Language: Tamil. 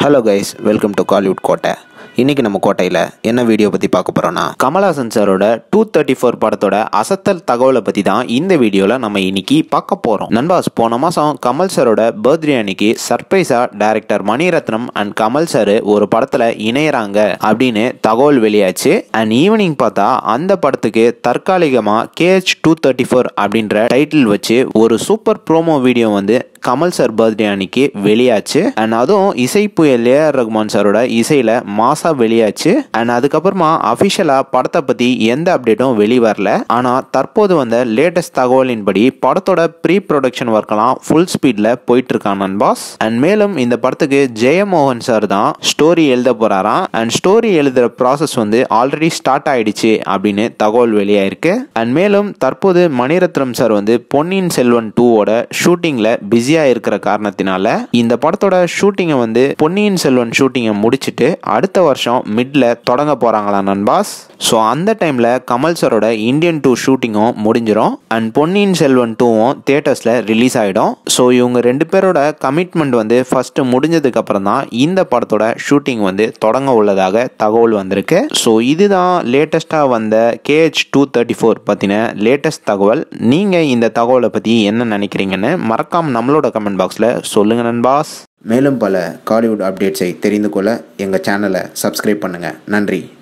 hello guys welcome to Kollywood கோட்டை இன்னைக்கு நம்ம கோட்டையில் என்ன வீடியோ பற்றி பார்க்க போகிறோன்னா கமல்ஹாசன் சாரோட டூ தேர்ட்டி ஃபோர் படத்தோட அசத்தல் தகவலை பற்றி தான் இந்த வீடியோவில் நம்ம இன்னைக்கு பார்க்க போகிறோம் நண்பாஸ் போன மாதம் கமல் சாரோட பர்த்டே அன்னைக்கு சர்ப்ரைஸாக director Maniratnam and Kamal sir ஒரு படத்தில் இணையறாங்க அப்படின்னு தகவல் வெளியாச்சு அண்ட் ஈவினிங் பார்த்தா அந்த படத்துக்கு தற்காலிகமாக கேஹெச் டூ தேர்ட்டி ஃபோர் அப்படின்ற டைட்டில் வச்சு ஒரு சூப்பர் ப்ரோமோ வீடியோ வந்து கமல் சார் பர்த்டே அன்னைக்கு வெளியாச்சு அண்ட் அதுவும் இசை புயல் ஏஆர் ரகுமான் சாரோட இசையில் மாசா வெளியாச்சு அண்ட் அதுக்கப்புறமா அஃபிஷியலாக படத்தை பற்றி எந்த அப்டேட்டும் வெளிவரல ஆனால் தற்போது வந்த லேட்டஸ்ட் தகவலின்படி படத்தோட ப்ரீ ப்ரொடக்ஷன் ஒர்க்கெல்லாம் ஃபுல் ஸ்பீடில் போயிட்டு இருக்கான் நண்பாஸ் அண்ட் மேலும் இந்த படத்துக்கு ஜெயமோகன் சார் தான் ஸ்டோரி எழுத போறாராம் அண்ட் ஸ்டோரி எழுதுகிற ப்ராசஸ் வந்து ஆல்ரெடி ஸ்டார்ட் ஆயிடுச்சு அப்படின்னு தகவல் வெளியாயிருக்கு அண்ட் மேலும் தற்போது மணிரத்னம் சார் வந்து பொன்னியின் செல்வன் டூவோட ஷூட்டிங்கில் பிஸியாக இருக்கிற காரணத்தினால இந்த படத்தோட ஷூட்டிங்கை வந்து பொன்னியின் செல்வன் ஷூட்டிங்கை முடிச்சுட்டு அடுத்த வருஷம் மிட்ல தொடங்க போகிறாங்களா நண்பாஸ் ஸோ அந்த டைமில் கமல் சாரோட இந்தியன் டூ ஷூட்டிங்கும் முடிஞ்சிடும் அண்ட் பொன்னியின் செல்வன் டூவும் தியேட்டர்ஸில் ரிலீஸ் ஆகிடும் ஸோ இவங்க ரெண்டு பேரோட கமிட்மெண்ட் வந்து ஃபஸ்ட்டு முடிஞ்சதுக்கு அப்புறம் தான் இந்த படத்தோட ஷூட்டிங் வந்து தொடங்க உள்ளதாக தகவல் வந்திருக்கு ஸோ இதுதான் லேட்டஸ்ட்டாக வந்த கேஹெச் டூ தேர்ட்டி ஃபோர் பற்றின லேட்டஸ்ட் தகவல் நீங்கள் இந்த தகவலை பற்றி என்ன நினைக்கிறீங்கன்னு மறக்காம நம்மளோட கமெண்ட் பாக்ஸில் சொல்லுங்கள் நண்பாஸ் மேலும் பல காலிவுட் அப்டேட்ஸை தெரிந்து கொள்ள எங்கள் சேனலை சப்ஸ்கிரைப் பண்ணுங்கள் நன்றி